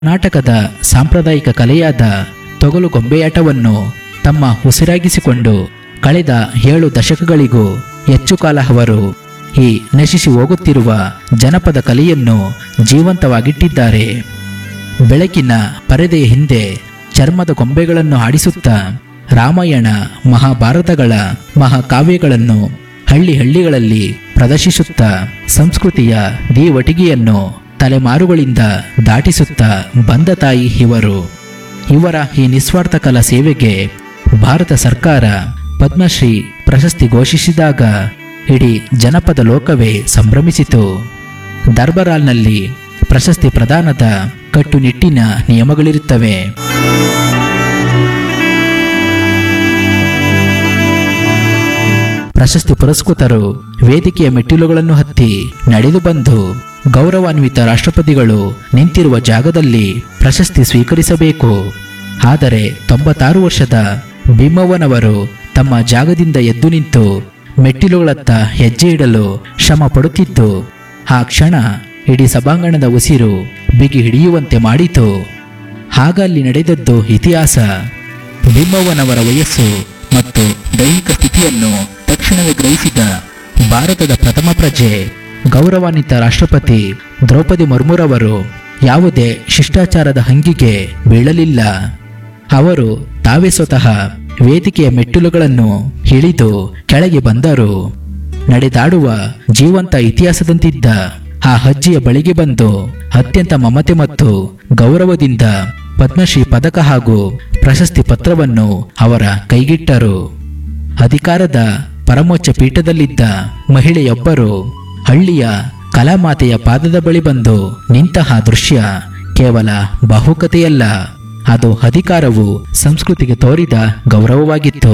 ಕರ್ನಾಟಕದ ಸಾಂಪ್ರದಾಯಿಕ ಕಲೆಯಾದ ತೊಗಲು ಗೊಂಬೆಯಾಟವನ್ನು ತಮ್ಮ ಉಸಿರಾಗಿಸಿಕೊಂಡು ಕಳೆದ ಏಳು ದಶಕಗಳಿಗೂ ಹೆಚ್ಚು ಕಾಲ ಅವರು ಈ ನಶಿಸಿ ಹೋಗುತ್ತಿರುವ ಜನಪದ ಕಲೆಯನ್ನು ಜೀವಂತವಾಗಿಟ್ಟಿದ್ದಾರೆ ಬೆಳಕಿನ ಪರದೆಯ ಹಿಂದೆ ಚರ್ಮದ ಗೊಂಬೆಗಳನ್ನು ಆಡಿಸುತ್ತಾ ರಾಮಾಯಣ ಮಹಾಭಾರತಗಳ ಮಹಾಕಾವ್ಯಗಳನ್ನು ಹಳ್ಳಿ ಹಳ್ಳಿಗಳಲ್ಲಿ ಪ್ರದರ್ಶಿಸುತ್ತಾ ಸಂಸ್ಕೃತಿಯ ದೀವಟಿಗೆಯನ್ನು ತಲೆಮಾರುಗಳಿಂದ ದಾಟಿಸುತ್ತಾ ಬಂದ ತಾಯಿ ಇವರು ಇವರ ಈ ನಿಸ್ವಾರ್ಥ ಕಲಾ ಸೇವೆಗೆ ಭಾರತ ಸರ್ಕಾರ ಪದ್ಮಶ್ರೀ ಪ್ರಶಸ್ತಿ ಘೋಷಿಸಿದಾಗ ಇಡೀ ಜನಪದ ಲೋಕವೇ ಸಂಭ್ರಮಿಸಿತು ದರ್ಬರಾಲ್ನಲ್ಲಿ ಪ್ರಶಸ್ತಿ ಪ್ರದಾನದ ಕಟ್ಟುನಿಟ್ಟಿನ ನಿಯಮಗಳಿರುತ್ತವೆ ಪ್ರಶಸ್ತಿ ಪುರಸ್ಕೃತರು ವೇದಿಕೆಯ ಮೆಟ್ಟಿಲುಗಳನ್ನು ಹತ್ತಿ ನಡೆದು ಬಂದು ಗೌರವಾನ್ವಿತ ರಾಷ್ಟ್ರಪತಿಗಳು ನಿಂತಿರುವ ಜಾಗದಲ್ಲಿ ಪ್ರಶಸ್ತಿ ಸ್ವೀಕರಿಸಬೇಕು ಆದರೆ ತೊಂಬತ್ತಾರು ವರ್ಷದ ಭೀಮವ್ವನವರು ತಮ್ಮ ಜಾಗದಿಂದ ಎದ್ದು ನಿಂತು ಮೆಟ್ಟಿಲುಗಳತ್ತ ಹೆಜ್ಜೆ ಇಡಲು ಶ್ರಮ ಪಡುತ್ತಿದ್ದು ಆ ಕ್ಷಣ ಇಡೀ ಸಭಾಂಗಣದ ಉಸಿರು ಬಿಗಿ ಹಿಡಿಯುವಂತೆ ಮಾಡಿತು ಆಗ ಅಲ್ಲಿ ನಡೆದದ್ದು ಇತಿಹಾಸ ಭೀಮವ್ವನವರ ವಯಸ್ಸು ಮತ್ತು ದೈಹಿಕ ಸ್ಥಿತಿಯನ್ನು ತಕ್ಷಣವೇ ಗ್ರಹಿಸಿದ ಭಾರತದ ಪ್ರಥಮ ಪ್ರಜೆ ಗೌರವಾನ್ವಿತ ರಾಷ್ಟ್ರಪತಿ ದ್ರೌಪದಿ ಮುರ್ಮುರವರು ಯಾವುದೇ ಶಿಷ್ಟಾಚಾರದ ಹಂಗಿಗೆ ಬೀಳಲಿಲ್ಲ ಅವರು ತಾವೇ ಸ್ವತಃ ವೇದಿಕೆಯ ಮೆಟ್ಟಿಲುಗಳನ್ನು ಇಳಿದು ಕೆಳಗೆ ಬಂದರು ನಡೆದಾಡುವ ಜೀವಂತ ಇತಿಹಾಸದಂತಿದ್ದ ಆ ಅಜ್ಜಿಯ ಬಳಿಗೆ ಬಂದು ಅತ್ಯಂತ ಮಮತೆ ಮತ್ತು ಗೌರವದಿಂದ ಪದ್ಮಶ್ರೀ ಪದಕ ಹಾಗೂ ಪ್ರಶಸ್ತಿ ಪತ್ರವನ್ನು ಅವರ ಕೈಗಿಟ್ಟರು ಅಧಿಕಾರದ ಪರಮೋಚ್ಚ ಪೀಠದಲ್ಲಿದ್ದ ಮಹಿಳೆಯೊಬ್ಬರು ಹಳ್ಳಿಯ ಕಲಾಮಾತೆಯ ಪಾದದ ಬಳಿ ಬಂದು ನಿಂತಹ ದೃಶ್ಯ ಕೇವಲ ಬಾಹುಕತೆಯಲ್ಲ ಅದು ಅಧಿಕಾರವು ಸಂಸ್ಕೃತಿಗೆ ತೋರಿದ ಗೌರವವಾಗಿತ್ತು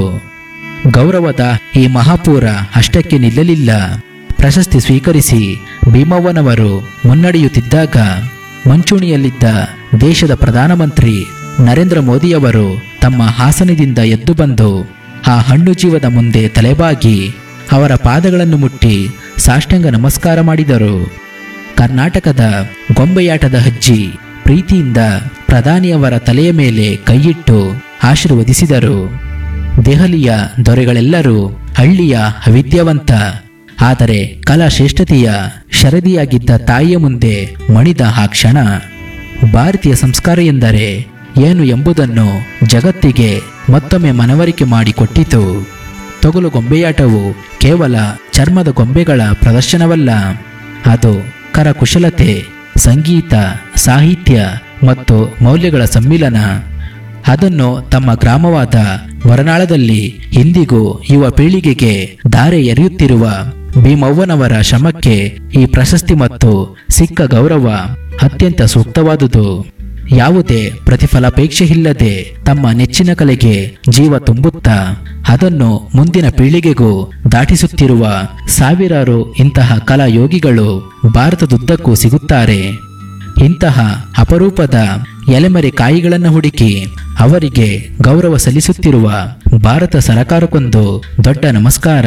ಗೌರವದ ಈ ಮಹಾಪೂರ ಅಷ್ಟಕ್ಕೆ ನಿಲ್ಲಲಿಲ್ಲ ಪ್ರಶಸ್ತಿ ಸ್ವೀಕರಿಸಿ ಭೀಮವ್ವನವರು ಮುನ್ನಡೆಯುತ್ತಿದ್ದಾಗ ಮುಂಚೂಣಿಯಲ್ಲಿದ್ದ ದೇಶದ ಪ್ರಧಾನಮಂತ್ರಿ ನರೇಂದ್ರ ಮೋದಿಯವರು ತಮ್ಮ ಹಾಸನದಿಂದ ಎದ್ದು ಬಂದು ಆ ಹಣ್ಣು ಜೀವದ ಮುಂದೆ ತಲೆಬಾಗಿ ಅವರ ಪಾದಗಳನ್ನು ಮುಟ್ಟಿ ಸಾಷ್ಟಾಂಗ ನಮಸ್ಕಾರ ಮಾಡಿದರು ಕರ್ನಾಟಕದ ಗೊಂಬೆಯಾಟದ ಅಜ್ಜಿ ಪ್ರೀತಿಯಿಂದ ಪ್ರಧಾನಿಯವರ ತಲೆಯ ಮೇಲೆ ಕೈಯಿಟ್ಟು ಆಶೀರ್ವದಿಸಿದರು ದೆಹಲಿಯ ದೊರೆಗಳೆಲ್ಲರೂ ಹಳ್ಳಿಯ ಅವಿದ್ಯಾವಂತ ಆದರೆ ಕಲಾ ಶ್ರೇಷ್ಠತೆಯ ಶರದಿಯಾಗಿದ್ದ ತಾಯಿಯ ಮುಂದೆ ಮಣಿದ ಆ ಕ್ಷಣ ಭಾರತೀಯ ಸಂಸ್ಕಾರ ಎಂದರೆ ಏನು ಎಂಬುದನ್ನು ಜಗತ್ತಿಗೆ ಮತ್ತೊಮ್ಮೆ ಮನವರಿಕೆ ಮಾಡಿಕೊಟ್ಟಿತು ತೊಗಲು ಗೊಂಬೆಯಾಟವು ಕೇವಲ ಚರ್ಮದ ಗೊಂಬೆಗಳ ಪ್ರದರ್ಶನವಲ್ಲ ಅದು ಕರಕುಶಲತೆ ಸಂಗೀತ ಸಾಹಿತ್ಯ ಮತ್ತು ಮೌಲ್ಯಗಳ ಸಮ್ಮಿಲನ ಅದನ್ನು ತಮ್ಮ ಗ್ರಾಮವಾದ ಹೊರನಾಳದಲ್ಲಿ ಇಂದಿಗೂ ಯುವ ಪೀಳಿಗೆಗೆ ಧಾರೆ ಎರೆಯುತ್ತಿರುವ ಭೀಮವ್ವನವರ ಶ್ರಮಕ್ಕೆ ಈ ಪ್ರಶಸ್ತಿ ಮತ್ತು ಸಿಕ್ಕ ಗೌರವ ಅತ್ಯಂತ ಸೂಕ್ತವಾದುದು ಯಾವುದೇ ಪ್ರತಿಫಲಾಪೇಕ್ಷೆ ಇಲ್ಲದೆ ತಮ್ಮ ನೆಚ್ಚಿನ ಕಲೆಗೆ ಜೀವ ತುಂಬುತ್ತಾ ಅದನ್ನು ಮುಂದಿನ ಪೀಳಿಗೆಗೂ ದಾಟಿಸುತ್ತಿರುವ ಸಾವಿರಾರು ಇಂತಹ ಕಲಾ ಯೋಗಿಗಳು ಭಾರತದುದ್ದಕ್ಕೂ ಸಿಗುತ್ತಾರೆ ಇಂತಹ ಅಪರೂಪದ ಎಲೆಮರೆ ಕಾಯಿಗಳನ್ನು ಹುಡುಕಿ ಅವರಿಗೆ ಗೌರವ ಸಲ್ಲಿಸುತ್ತಿರುವ ಭಾರತ ಸರಕಾರಕ್ಕೊಂದು ದೊಡ್ಡ ನಮಸ್ಕಾರ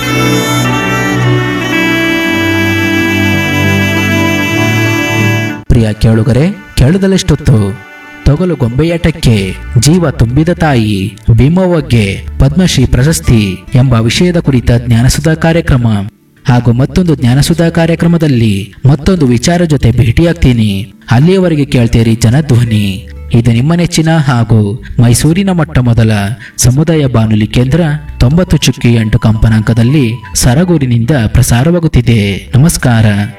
ಪ್ರಿಯ ಕೇಳುಗರೆ ಕೇಳದಲೆಷ್ಟೊತ್ತು ತೊಗಲು ಗೊಂಬೆಯಾಟಕ್ಕೆ ಜೀವ ತುಂಬಿದ ತಾಯಿ ಭೀಮವ್ವಗೆ ಪದ್ಮಶ್ರೀ ಪ್ರಶಸ್ತಿ ಎಂಬ ವಿಷಯದ ಕುರಿತ ಜ್ಞಾನಸುಧಾ ಕಾರ್ಯಕ್ರಮ ಹಾಗೂ ಮತ್ತೊಂದು ಜ್ಞಾನಸುಧಾ ಕಾರ್ಯಕ್ರಮದಲ್ಲಿ ಮತ್ತೊಂದು ವಿಚಾರ ಜೊತೆ ಭೇಟಿಯಾಗ್ತೀನಿ ಅಲ್ಲಿಯವರೆಗೆ ಕೇಳ್ತೀರಿ ಜನಧ್ವನಿ ಇದು ನಿಮ್ಮ ನೆಚ್ಚಿನ ಹಾಗೂ ಮೈಸೂರಿನ ಮೊಟ್ಟ ಮೊದಲ ಸಮುದಾಯ ಬಾನುಲಿ ಕೇಂದ್ರ ತೊಂಬತ್ತು ಚುಕ್ಕಿ ಎಂಟು ಕಂಪನಾಂಕದಲ್ಲಿ ಸರಗೂರಿನಿಂದ ಪ್ರಸಾರವಾಗುತ್ತಿದೆ ನಮಸ್ಕಾರ